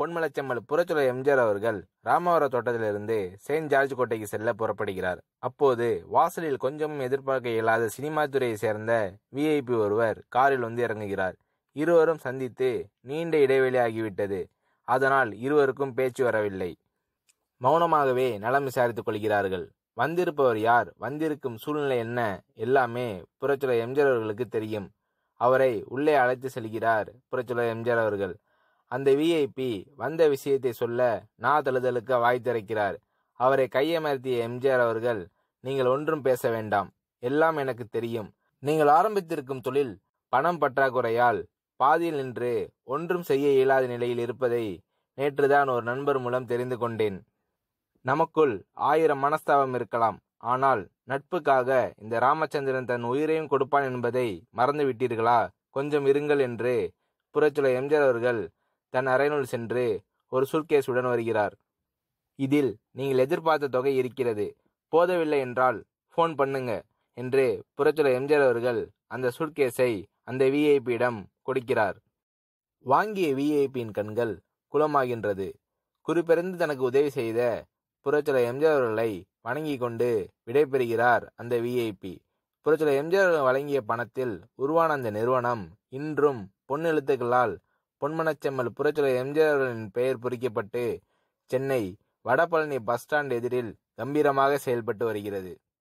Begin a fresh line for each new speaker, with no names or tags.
பொன்மலச்செம்மல் புறச்சுழல் எம்ஜிஆர் அவர்கள் ராமவர தோட்டத்திலிருந்து Saint George கோட்டைக்கு செல்ல புறப்படுகிறார் அப்போது வாசலில் கொஞ்சமும் எதிர்பார்க்க இயலாத சினிமா துறையை சேர்ந்த விஐபி ஒருவர் காரில் வந்து இறங்குகிறார் இருவரும் சந்தித்து நீண்ட இடைவெளி ஆகிவிட்டது அதனால் இருவருக்கும் பேச்சு வரவில்லை மௌனமாகவே நலம் விசாரித்துக் கொள்கிறார்கள் வந்திருப்பவர் யார் வந்திருக்கும் சூழ்நிலை என்ன எல்லாமே புறச்சுழல் எம்ஜிஆர் அவர்களுக்கு தெரியும் அவரை உள்ளே அழைத்து செல்கிறார் புறச்சுழல் எம்ஜிஆர் அவர்கள் அந்த விஐபி வந்த விஷயத்தை சொல்ல நா தழுதலுக்க வாய் திறக்கிறார் அவரை கையமர்த்திய எம்ஜிஆர் அவர்கள் நீங்கள் ஒன்றும் பேச வேண்டாம் எல்லாம் எனக்கு தெரியும் நீங்கள் ஆரம்பித்திருக்கும் தொழில் பணம் பற்றாக்குறையால் பாதியில் நின்று ஒன்றும் செய்ய இயலாத நிலையில் இருப்பதை நேற்றுதான் ஒரு நண்பர் மூலம் தெரிந்து கொண்டேன் நமக்குள் ஆயிரம் மனஸ்தாபம் இருக்கலாம் ஆனால் நட்புக்காக இந்த ராமச்சந்திரன் தன் உயிரையும் கொடுப்பான் என்பதை மறந்து விட்டீர்களா கொஞ்சம் இருங்கள் என்று புறச்சுல எம்ஜிஆர் அவர்கள் தன் அறையினுள் சென்று ஒரு சுட்கேஸுடன் வருகிறார் இதில் நீங்கள் எதிர்பார்த்த தொகை இருக்கிறது போதவில்லை என்றால் ஃபோன் பண்ணுங்க என்று புறச்சுல எம்ஜிஆர் அவர்கள் அந்த சுட்கேஸை அந்த விஐபியிடம் கொடுக்கிறார் வாங்கிய விஐபியின் கண்கள் குளமாகின்றது குறிப்பிறந்து தனக்கு உதவி செய்த புறச்சுல எம்ஜிஆர் அவர்களை வணங்கி கொண்டு விடைபெறுகிறார் அந்த விஐபி புறச்சுல எம்ஜிஆர் அவர்கள் வழங்கிய பணத்தில் உருவான அந்த நிறுவனம் இன்றும் பொன்னெழுத்துக்களால் பொன்மனச்செம்மல் புறச்சுல எம்ஜிஆர் அவர்களின் பெயர் பொறிக்கப்பட்டு சென்னை வடபழனி பஸ் ஸ்டாண்ட் எதிரில் கம்பீரமாக செயல்பட்டு வருகிறது